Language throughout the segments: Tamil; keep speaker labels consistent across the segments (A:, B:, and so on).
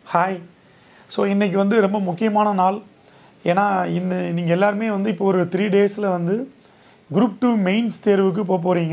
A: ஹாய் ஸோ இன்றைக்கி வந்து ரொம்ப முக்கியமான நாள் ஏன்னா இந்த நீங்கள் எல்லாருமே வந்து இப்போ ஒரு த்ரீ டேஸில் வந்து குரூப் டூ மெயின்ஸ் தேர்வுக்கு போக போகிறீங்க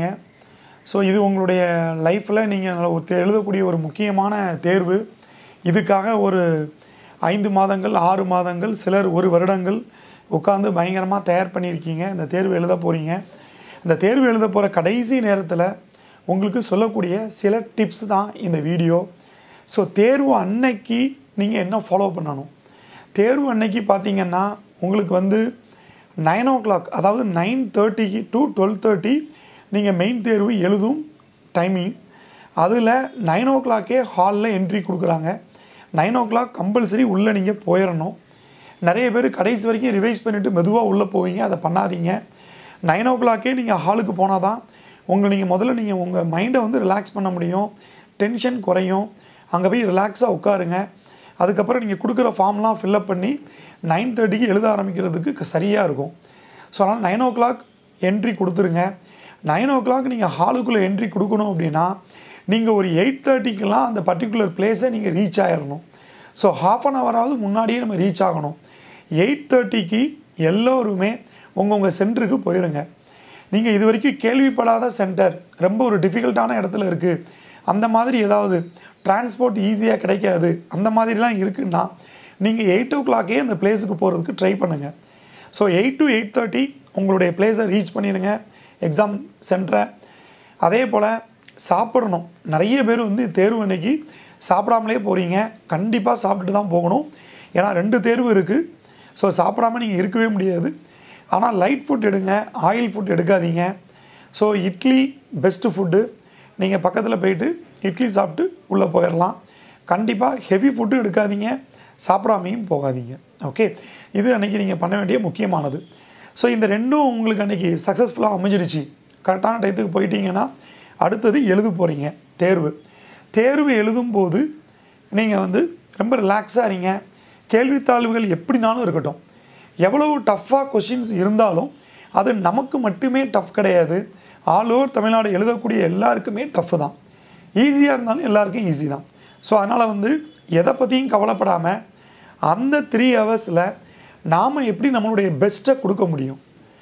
A: ஸோ இது உங்களுடைய லைஃப்பில் நீங்கள் எழுதக்கூடிய ஒரு முக்கியமான தேர்வு இதுக்காக ஒரு ஐந்து மாதங்கள் ஆறு மாதங்கள் சிலர் ஒரு வருடங்கள் உட்காந்து பயங்கரமாக தயார் பண்ணியிருக்கீங்க இந்த தேர்வு எழுத போகிறீங்க இந்த தேர்வு எழுத போகிற கடைசி நேரத்தில் உங்களுக்கு சொல்லக்கூடிய சில டிப்ஸ் தான் இந்த வீடியோ ஸோ தேர்வு அன்னைக்கு நீங்கள் என்ன ஃபாலோ பண்ணணும் தேர்வு அன்னைக்கு பார்த்தீங்கன்னா உங்களுக்கு வந்து நைன் ஓ கிளாக் அதாவது நைன் தேர்ட்டிக்கு டு டுவெல் தேர்ட்டி நீங்கள் மெயின் தேர்வு எழுதும் டைமிங் அதில் நைன் ஓ கிளாக்கே ஹாலில் என்ட்ரி கொடுக்குறாங்க நைன் ஓ கிளாக் கம்பல்சரி உள்ளே நீங்கள் போயிடணும் நிறைய பேர் கடைசி வரைக்கும் ரிவைஸ் பண்ணிவிட்டு மெதுவாக உள்ளே போவீங்க அதை பண்ணாதீங்க நைன் ஓ கிளாக்கே நீங்கள் ஹாலுக்கு போனால் தான் உங்கள் நீங்கள் முதல்ல நீங்கள் உங்கள் மைண்டை வந்து ரிலாக்ஸ் பண்ண முடியும் டென்ஷன் குறையும் அங்கே போய் ரிலாக்ஸாக உட்காருங்க அதுக்கப்புறம் நீங்கள் கொடுக்குற ஃபார்ம்லாம் ஃபில்அப் பண்ணி நைன் தேர்ட்டிக்கு எழுத ஆரம்பிக்கிறதுக்கு சரியாக இருக்கும் ஸோ அதனால் நைன் ஓ கிளாக் என்ட்ரி கொடுத்துருங்க நைன் ஓ கிளாக் நீங்கள் ஹாலுக்குள்ளே என்ட்ரி கொடுக்கணும் அப்படின்னா நீங்கள் ஒரு எயிட் தேர்ட்டிக்கெலாம் அந்த பர்டிகுலர் பிளேஸை நீங்கள் ரீச் ஆயிடணும் ஸோ ஹாஃப் அன் ஹவராவது முன்னாடியே நம்ம ரீச் ஆகணும் எயிட் தேர்ட்டிக்கு எல்லோருமே உங்கள் உங்கள் சென்டருக்கு போயிருங்க நீங்கள் இது வரைக்கும் கேள்விப்படாத சென்டர் ரொம்ப ஒரு டிஃபிகல்ட்டான இடத்துல இருக்குது அந்த மாதிரி ஏதாவது டிரான்ஸ்போர்ட் ஈஸியாக கிடைக்காது அந்த மாதிரிலாம் இருக்குன்னா நீங்கள் எயிட் ஓ கிளாக்கே அந்த பிளேஸுக்கு போகிறதுக்கு ட்ரை பண்ணுங்கள் so eight to eight thirty உங்களுடைய பிளேஸை ரீச் பண்ணிடுங்க எக்ஸாம் சென்டரை அதே போல் சாப்பிடணும் நிறைய பேர் வந்து தேர்வு அன்னைக்கு சாப்பிடாமலே போகிறீங்க கண்டிப்பாக சாப்பிட்டுட்டு தான் போகணும் ஏன்னா ரெண்டு தேர்வு இருக்குது ஸோ சாப்பிடாம நீங்கள் இருக்கவே முடியாது ஆனால் லைட் ஃபுட் எடுங்க ஆயில் ஃபுட் எடுக்காதீங்க ஸோ இட்லி பெஸ்ட்டு ஃபுட்டு நீங்கள் பக்கத்தில் போயிட்டு இட்லி சாப்பிட்டு உள்ளே போயிடலாம் கண்டிப்பாக ஹெவி ஃபுட்டு எடுக்காதீங்க சாப்பிடாமையும் போகாதீங்க ஓகே இது அன்றைக்கி நீங்கள் பண்ண வேண்டிய முக்கியமானது ஸோ இந்த ரெண்டும் உங்களுக்கு அன்றைக்கி சக்ஸஸ்ஃபுல்லாக அமைஞ்சிடுச்சு கரெக்டான டயத்துக்கு போயிட்டீங்கன்னா அடுத்தது எழுத போகிறீங்க தேர்வு தேர்வு எழுதும்போது நீங்கள் வந்து ரொம்ப ரிலாக்ஸாக இருங்க கேள்வித்தாழ்வுகள் எப்படினாலும் இருக்கட்டும் எவ்வளவு டஃப்பாக கொஷின்ஸ் இருந்தாலும் அது நமக்கு மட்டுமே டஃப் கிடையாது ஆல் ஓவர் தமிழ்நாடு எழுதக்கூடிய எல்லாருக்குமே டஃப் தான் ஈஸியாக இருந்தாலும் எல்லாருக்கும் ஈஸி தான் ஸோ அதனால் வந்து எதை பற்றியும் கவலைப்படாமல் அந்த த்ரீ ஹவர்ஸில் நாம் எப்படி நம்மளுடைய பெஸ்ட்டை கொடுக்க முடியும்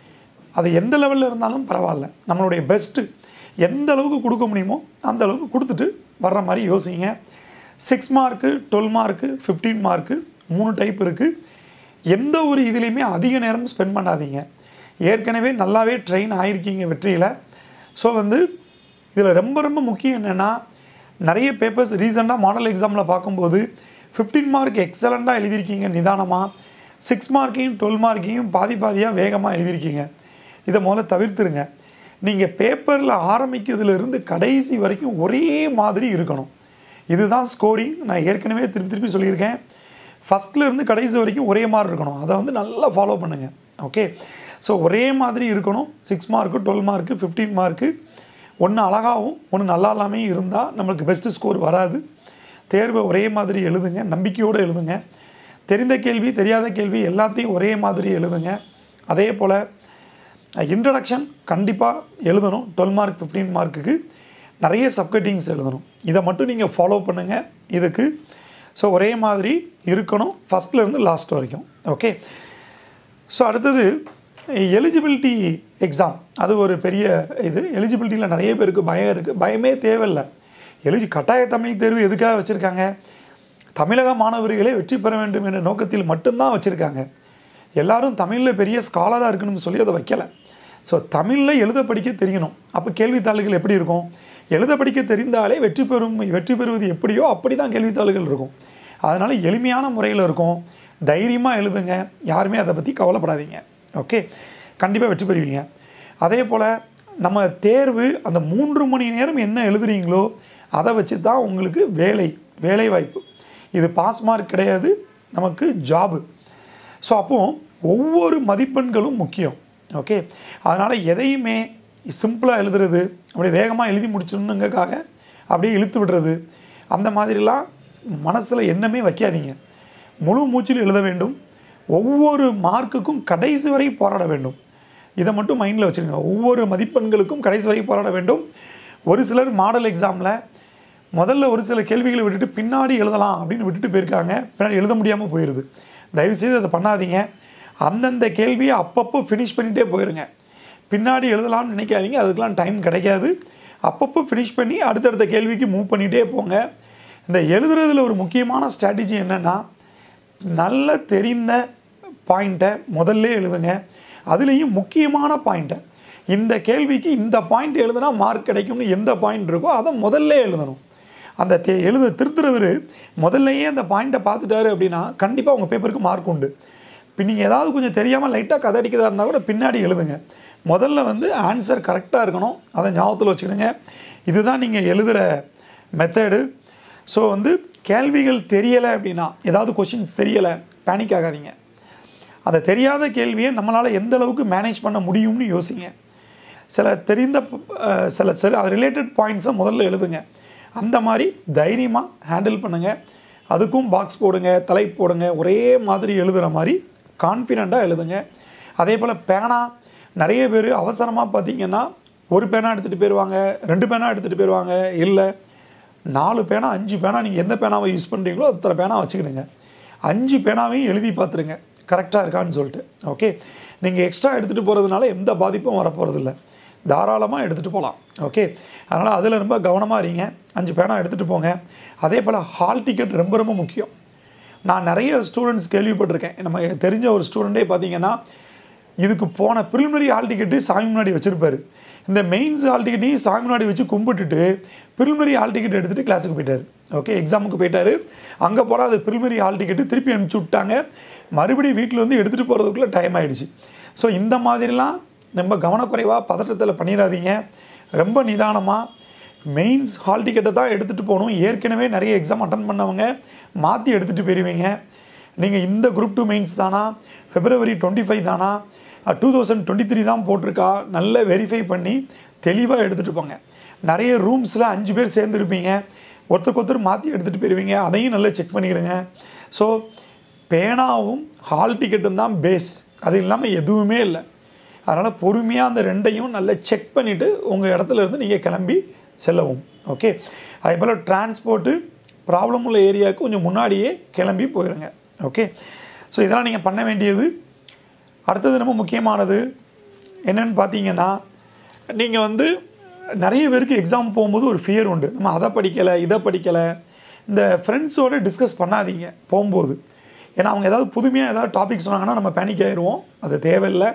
A: அது எந்த லெவலில் இருந்தாலும் பரவாயில்ல நம்மளுடைய பெஸ்ட்டு எந்த அளவுக்கு கொடுக்க முடியுமோ அந்த அளவுக்கு கொடுத்துட்டு வர்ற மாதிரி யோசிங்க six mark twelve mark fifteen mark மூணு டைப் இருக்குது எந்த ஒரு இதுலேயுமே அதிக நேரம் ஸ்பெண்ட் பண்ணாதீங்க ஏற்கனவே நல்லாவே ட்ரெயின் ஆகிருக்கீங்க வெற்றியில் ஸோ வந்து இதில் ரொம்ப ரொம்ப முக்கியம் என்னென்னா நிறைய பேப்பர்ஸ் ரீசெண்டாக மாடல் எக்ஸாமில் பார்க்கும்போது ஃபிஃப்டீன் மார்க் எக்ஸலண்ட்டாக எழுதியிருக்கீங்க நிதானமாக சிக்ஸ் மார்க்கையும் டுவெல் மார்க்கையும் பாதி பாதியாக வேகமாக எழுதியிருக்கீங்க இதை முதல்ல தவிர்த்துருங்க நீங்கள் பேப்பரில் ஆரம்பிக்கிறதுலேருந்து கடைசி வரைக்கும் ஒரே மாதிரி இருக்கணும் இதுதான் ஸ்கோரிங் நான் ஏற்கனவே திருப்பி திருப்பி சொல்லியிருக்கேன் ஃபஸ்ட்லேருந்து கடைசி வரைக்கும் ஒரே மாதிரி இருக்கணும் அதை வந்து நல்லா ஃபாலோ பண்ணுங்கள் ஓகே ஸோ ஒரே மாதிரி இருக்கணும் six mark twelve mark fifteen mark ஒன்று அழகாகவும் ஒன்று நல்லா இல்லாமல் இருந்தால் நம்மளுக்கு பெஸ்ட்டு ஸ்கோர் வராது தேர்வை ஒரே மாதிரி எழுதுங்க நம்பிக்கையோடு எழுதுங்க தெரிந்த கேள்வி தெரியாத கேள்வி எல்லாத்தையும் ஒரே மாதிரி எழுதுங்க அதே போல் இன்ட்ரடக்ஷன் கண்டிப்பாக எழுதணும் டுவெல் மார்க் ஃபிஃப்டீன் மார்க்குக்கு நிறைய சப்கட்டிங்ஸ் எழுதணும் இதை மட்டும் நீங்கள் ஃபாலோ பண்ணுங்கள் இதுக்கு ஸோ ஒரே மாதிரி இருக்கணும் ஃபஸ்ட்லேருந்து லாஸ்ட் வரைக்கும் ஓகே ஸோ அடுத்தது எலிஜிபிலிட்டி எக்ஸாம் அது ஒரு பெரிய இது எலிஜிபிலிட்டியில் நிறைய பேருக்கு பயம் இருக்குது பயமே தேவையில்லை எலிஜி கட்டாய தமிழ் தேர்வு எதுக்காக வச்சுருக்காங்க தமிழக மாணவர்களே வெற்றி பெற வேண்டும் என்ற நோக்கத்தில் மட்டும்தான் வச்சுருக்காங்க எல்லாரும் தமிழில் பெரிய ஸ்காலராக இருக்கணும்னு சொல்லி அதை வைக்கலை ஸோ தமிழில் எழுத படிக்க தெரியணும் அப்போ கேள்வித்தாள்கள் எப்படி இருக்கும் எழுத படிக்க தெரிந்தாலே வெற்றி பெறும் வெற்றி பெறுவது எப்படியோ அப்படி தான் கேள்வித்தாள்கள் இருக்கும் அதனால் எளிமையான முறையில் இருக்கும் தைரியமாக எழுதுங்க யாருமே அதை பற்றி கவலைப்படாதீங்க ஓகே கண்டிப்பாக வெற்றி பெறுவீங்க அதே போல் நம்ம தேர்வு அந்த மூன்று மணி நேரம் என்ன எழுதுறீங்களோ அதை வச்சு தான் உங்களுக்கு வேலை வேலை வாய்ப்பு இது பாஸ் மார்க் கிடையாது நமக்கு ஜாபு ஸோ அப்போது ஒவ்வொரு மதிப்பெண்களும் முக்கியம் ஓகே அதனால் எதையுமே சிம்பிளாக எழுதுறது அப்படியே வேகமாக எழுதி முடிச்சிடணுங்கக்காக அப்படியே இழுத்து விடுறது அந்த மாதிரிலாம் மனசில் எண்ணமே வைக்காதீங்க முழு மூச்சில் எழுத வேண்டும் ஒவ்வொரு மார்க்குக்கும் கடைசி வரை போராட வேண்டும் இதை மட்டும் மைண்டில் வச்சுருங்க ஒவ்வொரு மதிப்பெண்களுக்கும் கடைசி வரை போராட வேண்டும் ஒரு சிலர் மாடல் எக்ஸாமில் முதல்ல ஒரு சில கேள்விகளை விட்டுட்டு பின்னாடி எழுதலாம் அப்படின்னு விட்டுட்டு போயிருக்காங்க பின்னாடி எழுத முடியாமல் போயிடுது தயவுசெய்து அதை பண்ணாதீங்க அந்தந்த கேள்வியை அப்பப்போ ஃபினிஷ் பண்ணிகிட்டே போயிருங்க பின்னாடி எழுதலாம்னு நினைக்காதீங்க அதுக்கெலாம் டைம் கிடைக்காது அப்பப்போ ஃபினிஷ் பண்ணி அடுத்தடுத்த கேள்விக்கு மூவ் பண்ணிகிட்டே போங்க இந்த எழுதுறதுல ஒரு முக்கியமான ஸ்ட்ராட்டஜி என்னென்னா நல்ல தெரிந்த பாயிண்ட்டை முதல்ல எழுதுங்க அதுலேயும் முக்கியமான பாயிண்ட்டை இந்த கேள்விக்கு இந்த பாயிண்ட் எழுதுனா மார்க் கிடைக்கும்னு எந்த பாயிண்ட் இருக்கோ அதை முதல்ல எழுதணும் அந்த தே எழுத திருத்துறவர் முதல்லையே அந்த பாயிண்ட்டை பார்த்துட்டாரு அப்படின்னா கண்டிப்பாக உங்கள் பேப்பருக்கு மார்க் உண்டு இப்போ நீங்கள் ஏதாவது கொஞ்சம் தெரியாமல் லைட்டாக கதை அடிக்கிறதா இருந்தால் கூட பின்னாடி எழுதுங்க முதல்ல வந்து ஆன்சர் கரெக்டாக இருக்கணும் அதை ஞாபகத்தில் வச்சுக்கிடுங்க இதுதான் நீங்கள் எழுதுகிற மெத்தடு ஸோ வந்து கேள்விகள் தெரியலை அப்படின்னா ஏதாவது கொஷின்ஸ் தெரியலை பேனிக் ஆகாதீங்க அந்த தெரியாத கேள்வியை நம்மளால் எந்த அளவுக்கு மேனேஜ் பண்ண முடியும்னு யோசிங்க சில தெரிந்த அஹ், சில சில அது ரிலேட்டட் பாயிண்ட்ஸை முதல்ல எழுதுங்க அந்த மாதிரி தைரியமாக ஹேண்டில் பண்ணுங்கள் அதுக்கும் பாக்ஸ் போடுங்க தலைப்பு போடுங்க ஒரே மாதிரி எழுதுகிற மாதிரி கான்ஃபிடெண்ட்டாக எழுதுங்க அதே போல் பேனா நிறைய பேர் அவசரமாக பார்த்தீங்கன்னா ஒரு பேனா எடுத்துகிட்டு போயிடுவாங்க ரெண்டு பேனா எடுத்துகிட்டு போயிடுவாங்க இல்லை நாலு பேனா அஞ்சு பேனா நீங்கள் எந்த பேனாவை யூஸ் பண்ணுறீங்களோ அத்தனை பேனா வச்சுக்கிடுங்க அஞ்சு பேனாவையும் எழுதி பார்த்துருங்க கரெக்டாக இருக்கான்னு சொல்லிட்டு ஓகே நீங்கள் எக்ஸ்ட்ரா எடுத்துகிட்டு போகிறதுனால எந்த பாதிப்பும் வரப்போகிறதில்ல தாராளமாக எடுத்துகிட்டு போகலாம் ஓகே அதனால் அதில் ரொம்ப கவனமாக இருங்க அஞ்சு பேனா எடுத்துகிட்டு போங்க அதே போல் ஹால் டிக்கெட் ரொம்ப ரொம்ப முக்கியம் நான் நிறைய ஸ்டூடெண்ட்ஸ் கேள்விப்பட்டிருக்கேன் நம்ம தெரிஞ்ச ஒரு ஸ்டூடெண்ட்டே பார்த்தீங்கன்னா இதுக்கு போன ப்ரிலிமினரி ஹால் டிக்கெட்டு சாமி முன்னாடி வச்சுருப்பாரு இந்த மெயின்ஸ் ஹால் டிக்கெட்டையும் சாமி முன்னாடி வச்சு கும்பிட்டுட்டு ப்ரிலிமினரி ஹால் டிக்கெட் எடுத்துகிட்டு கிளாஸுக்கு போயிட்டார் ஓகே எக்ஸாமுக்கு போயிட்டாரு அங்கே போனால் அது ப்ரிலிமினரி ஹால் டிக்கெட்டு திருப்பி அனுப்பிச்சி விட்டாங்க மறுபடியும் வீட்டில் வந்து எடுத்துகிட்டு போகிறதுக்குள்ளே டைம் ஆயிடுச்சு ஸோ இந்த மாதிரிலாம் ரொம்ப கவனக்குறைவாக பதட்டத்தில் பண்ணிடாதீங்க ரொம்ப நிதானமாக மெயின்ஸ் ஹால் டிக்கெட்டை தான் எடுத்துகிட்டு போகணும் ஏற்கனவே நிறைய எக்ஸாம் அட்டன் பண்ணவங்க மாற்றி எடுத்துகிட்டு போயிருவீங்க நீங்கள் இந்த குரூப் டூ மெயின்ஸ் தானா பிப்ரவரி டுவெண்ட்டி ஃபைவ் தானா டூ தௌசண்ட் டுவெண்ட்டி த்ரீ தான் போட்டிருக்கா நல்லா வெரிஃபை பண்ணி தெளிவாக எடுத்துகிட்டு போங்க நிறைய ரூம்ஸில் அஞ்சு பேர் சேர்ந்துருப்பீங்க ஒருத்தருக்கு ஒருத்தர் மாற்றி எடுத்துகிட்டு போயிருவீங்க அதையும் நல்லா செக் பண்ணிக்கிடுங்க ஸோ பேனாவும் ஹால் டிக்கெட்டும் தான் பேஸ் அது இல்லாமல் எதுவுமே இல்லை அதனால் பொறுமையாக அந்த ரெண்டையும் நல்லா செக் பண்ணிவிட்டு உங்கள் இடத்துல இருந்து நீங்கள் கிளம்பி செல்லவும் ஓகே அதே போல் டிரான்ஸ்போர்ட்டு ப்ராப்ளம் உள்ள ஏரியாவுக்கு கொஞ்சம் முன்னாடியே கிளம்பி போயிடுங்க ஓகே ஸோ இதெல்லாம் நீங்கள் பண்ண வேண்டியது அடுத்தது ரொம்ப முக்கியமானது என்னன்னு பார்த்தீங்கன்னா நீங்கள் வந்து நிறைய பேருக்கு எக்ஸாம் போகும்போது ஒரு ஃபியர் உண்டு நம்ம அதை படிக்கலை இதை படிக்கலை இந்த ஃப்ரெண்ட்ஸோடு டிஸ்கஸ் பண்ணாதீங்க போகும்போது ஏன்னா அவங்க ஏதாவது புதுமையாக ஏதாவது டாபிக் சொன்னாங்கன்னா நம்ம பேனிக் ஆயிடுவோம் அது தேவையில்லை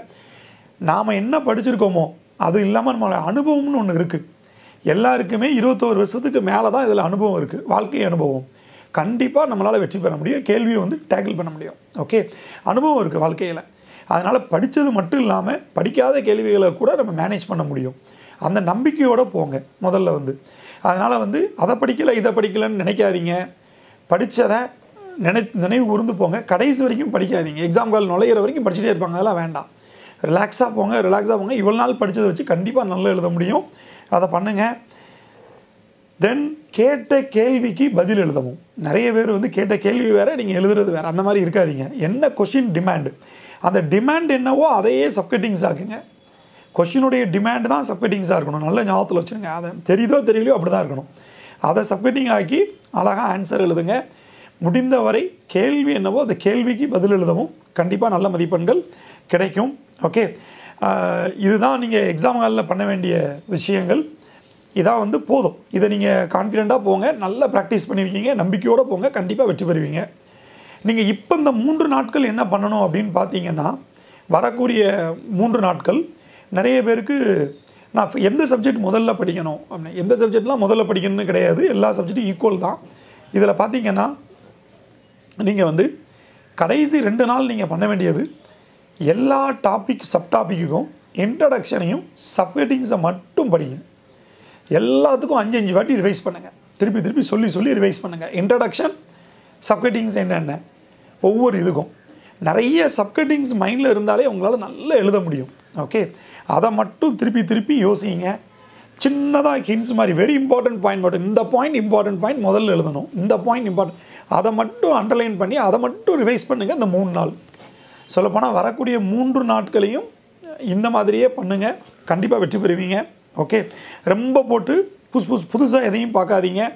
A: நாம் என்ன படிச்சிருக்கோமோ அது இல்லாமல் நம்மளோட அனுபவம்னு ஒன்று இருக்குது எல்லாருக்குமே இருபத்தோரு வருஷத்துக்கு மேலே தான் இதில் அனுபவம் இருக்குது வாழ்க்கை அனுபவம் கண்டிப்பாக நம்மளால் வெற்றி பெற முடியும் கேள்வியை வந்து டேக்கிள் பண்ண முடியும் ஓகே அனுபவம் இருக்குது வாழ்க்கையில் அதனால் படித்தது மட்டும் இல்லாமல் படிக்காத கேள்விகளை கூட நம்ம மேனேஜ் பண்ண முடியும் அந்த நம்பிக்கையோடு போங்க முதல்ல வந்து அதனால் வந்து அதை படிக்கலை இதை படிக்கலைன்னு நினைக்காதீங்க படித்ததை நினை நினைவு கூர்ந்து போங்க கடைசி வரைக்கும் படிக்காதீங்க எக்ஸாம் கால் நுழையிற வரைக்கும் படிச்சுட்டே இருப்பாங்க அதெல்லாம் வேண்டாம் ரிலாக்ஸாக போங்க ரிலாக்ஸாக போங்க இவ்வளோ நாள் படித்ததை வச்சு கண்டிப்பாக நல்லா எழுத முடியும் அதை பண்ணுங்கள் தென் கேட்ட கேள்விக்கு பதில் எழுதவும் நிறைய பேர் வந்து கேட்ட கேள்வி வேறு நீங்கள் எழுதுறது வேறு அந்த மாதிரி இருக்காதீங்க என்ன கொஷின் டிமாண்டு அந்த டிமாண்ட் என்னவோ அதையே சப்கட்டிங்ஸ் ஆக்குங்க கொஷினுடைய டிமாண்ட் தான் சப்கட்டிங்ஸாக இருக்கணும் நல்ல ஞாபகத்தில் வச்சுருங்க அதை தெரியுதோ தெரியலையோ அப்படி தான் இருக்கணும் அதை சப்கட்டிங் ஆக்கி அழகாக ஆன்சர் எழுதுங்க முடிந்த வரை கேள்வி என்னவோ அந்த கேள்விக்கு பதில் எழுதவும் கண்டிப்பாக நல்ல மதிப்பெண்கள் கிடைக்கும் ஓகே இதுதான் நீங்கள் எக்ஸாம் ஹாலில் பண்ண வேண்டிய விஷயங்கள் இதான் வந்து போதும் இதை நீங்கள் கான்ஃபிடெண்ட்டாக போங்க நல்லா ப்ராக்டிஸ் பண்ணியிருக்கீங்க நம்பிக்கையோடு போங்க கண்டிப்பாக வெற்றி பெறுவீங்க நீங்கள் இப்போ இந்த மூன்று நாட்கள் என்ன பண்ணணும் அப்படின்னு பார்த்தீங்கன்னா வரக்கூடிய மூன்று நாட்கள் நிறைய பேருக்கு நான் எந்த சப்ஜெக்ட் முதல்ல படிக்கணும் அப்படின்னு எந்த சப்ஜெக்ட்லாம் முதல்ல படிக்கணும்னு கிடையாது எல்லா சப்ஜெக்ட்டும் ஈக்குவல் தான் இதில் பார்த்தீங்கன்னா நீங்கள் வந்து கடைசி ரெண்டு நாள் நீங்கள் பண்ண வேண்டியது எல்லா டாபிக் சப் டாப்பிக்குக்கும் இன்ட்ரடக்ஷனையும் சப்ஹெட்டிங்ஸை மட்டும் படிங்க எல்லாத்துக்கும் அஞ்சு அஞ்சு வாட்டி ரிவைஸ் பண்ணுங்கள் திருப்பி திருப்பி சொல்லி சொல்லி ரிவைஸ் பண்ணுங்கள் இன்ட்ரடக்ஷன் சப்கட்டிங்ஸ் என்னென்ன ஒவ்வொரு இதுக்கும் நிறைய சப்கட்டிங்ஸ் மைண்டில் இருந்தாலே உங்களால் நல்லா எழுத முடியும் ஓகே அதை மட்டும் திருப்பி திருப்பி யோசிங்க சின்னதாக ஹின்ஸ் மாதிரி வெரி இம்பார்ட்டன்ட் பாயிண்ட் மட்டும் இந்த பாயிண்ட் இம்பார்ட்டன்ட் பாயிண்ட் முதல்ல எழுதணும் இந்த பாயிண்ட் இம்பார்ட்டன்ட் அதை மட்டும் அண்டர்லைன் பண்ணி அதை மட்டும் ரிவைஸ் பண்ணுங்கள் இந்த மூணு நாள் சொல்லப்போனால் வரக்கூடிய மூன்று நாட்களையும் இந்த மாதிரியே பண்ணுங்கள் கண்டிப்பாக வெற்றி பெறுவீங்க ஓகே ரொம்ப போட்டு புதுசு புதுசு புதுசாக எதையும் பார்க்காதீங்க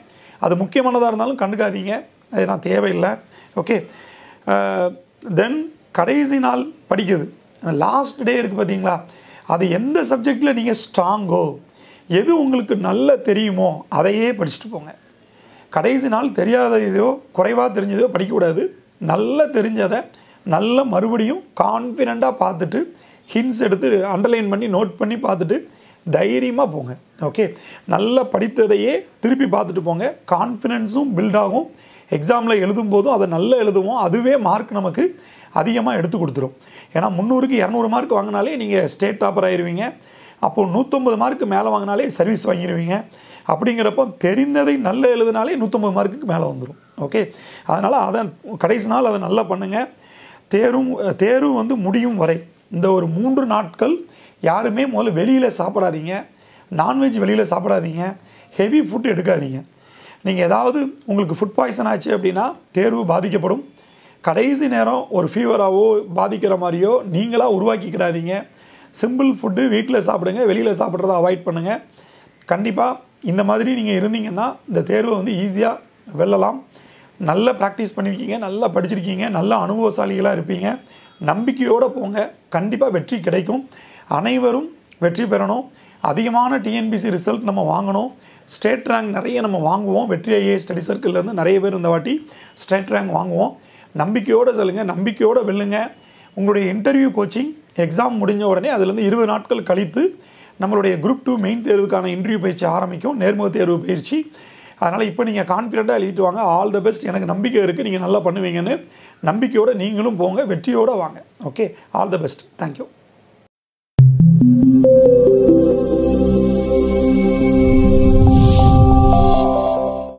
A: அது முக்கியமானதாக இருந்தாலும் கண்டுக்காதீங்க அது நான் தேவையில்லை ஓகே தென் கடைசி நாள் படிக்குது லாஸ்ட் டே இருக்குது பார்த்தீங்களா அது எந்த சப்ஜெக்டில் நீங்கள் ஸ்ட்ராங்கோ எது உங்களுக்கு நல்லா தெரியுமோ அதையே படிச்சுட்டு போங்க கடைசி நாள் தெரியாத இதோ குறைவாக தெரிஞ்சதோ படிக்கக்கூடாது நல்லா தெரிஞ்சதை நல்ல மறுபடியும் கான்ஃபிடண்ட்டாக பார்த்துட்டு ஹின்ஸ் எடுத்து அண்டர்லைன் பண்ணி நோட் பண்ணி பார்த்துட்டு தைரியமாக போங்க ஓகே நல்லா படித்ததையே திருப்பி பார்த்துட்டு போங்க கான்ஃபிடென்ஸும் பில்ட் ஆகும் எக்ஸாமில் எழுதும் போதும் அதை நல்லா எழுதுவோம் அதுவே மார்க் நமக்கு அதிகமாக எடுத்து கொடுத்துரும் ஏன்னா முந்நூறுக்கு இரநூறு மார்க் வாங்கினாலே நீங்கள் ஸ்டேட் டாப்பர் ஆயிடுவீங்க அப்போது நூற்றம்பது மார்க்கு மேலே வாங்கினாலே சர்வீஸ் வாங்கிடுவீங்க அப்படிங்கிறப்போ தெரிந்ததை நல்லா எழுதினாலே நூற்றம்பது மார்க்குக்கு மேலே வந்துடும் ஓகே அதனால் அதை கடைசி நாள் அதை நல்லா பண்ணுங்கள் தேர்வும் தேர்வு வந்து முடியும் வரை இந்த ஒரு மூன்று நாட்கள் யாருமே முதல்ல வெளியில் சாப்பிடாதீங்க நான்வெஜ் வெளியில் சாப்பிடாதீங்க ஹெவி ஃபுட் எடுக்காதீங்க நீங்கள் ஏதாவது உங்களுக்கு ஃபுட் பாய்சன் ஆச்சு அப்படின்னா தேர்வு பாதிக்கப்படும் கடைசி நேரம் ஒரு ஃபீவராகவோ பாதிக்கிற மாதிரியோ நீங்களாக உருவாக்கிக்கிடாதீங்க சிம்பிள் ஃபுட்டு வீட்டில் சாப்பிடுங்க வெளியில் சாப்பிட்றத அவாய்ட் பண்ணுங்கள் கண்டிப்பாக இந்த மாதிரி நீங்கள் இருந்தீங்கன்னா இந்த தேர்வை வந்து ஈஸியாக வெல்லலாம் நல்ல ப்ராக்டிஸ் பண்ணியிருக்கீங்க நல்லா படிச்சிருக்கீங்க நல்ல அனுபவசாலிகளாக இருப்பீங்க நம்பிக்கையோடு போங்க கண்டிப்பாக வெற்றி கிடைக்கும் அனைவரும் வெற்றி பெறணும் அதிகமான டிஎன்பிசி ரிசல்ட் நம்ம வாங்கணும் ஸ்டேட் ரேங்க் நிறைய நம்ம வாங்குவோம் வெற்றி ஐஏ ஸ்டடி சர்க்கிள்லேருந்து நிறைய பேர் இந்த வாட்டி ஸ்டேட் ரேங்க் வாங்குவோம் நம்பிக்கையோடு சொல்லுங்கள் நம்பிக்கையோடு வெல்லுங்க உங்களுடைய இன்டர்வியூ கோச்சிங் எக்ஸாம் முடிஞ்ச உடனே அதுலேருந்து இருபது நாட்கள் கழித்து நம்மளுடைய குரூப் டூ மெயின் தேர்வுக்கான இன்டர்வியூ பயிற்சி ஆரம்பிக்கும் நேர்முக தேர்வு பயிற்சி அதனால் இப்போ நீங்கள் கான்ஃபிடெண்ட்டாக எழுதிட்டு வாங்க ஆல் த பெஸ்ட் எனக்கு நம்பிக்கை இருக்குது நீங்கள் நல்லா பண்ணுவீங்கன்னு நம்பிக்கையோடு நீங்களும் போங்க வெற்றியோடு வாங்க okay all the best thank you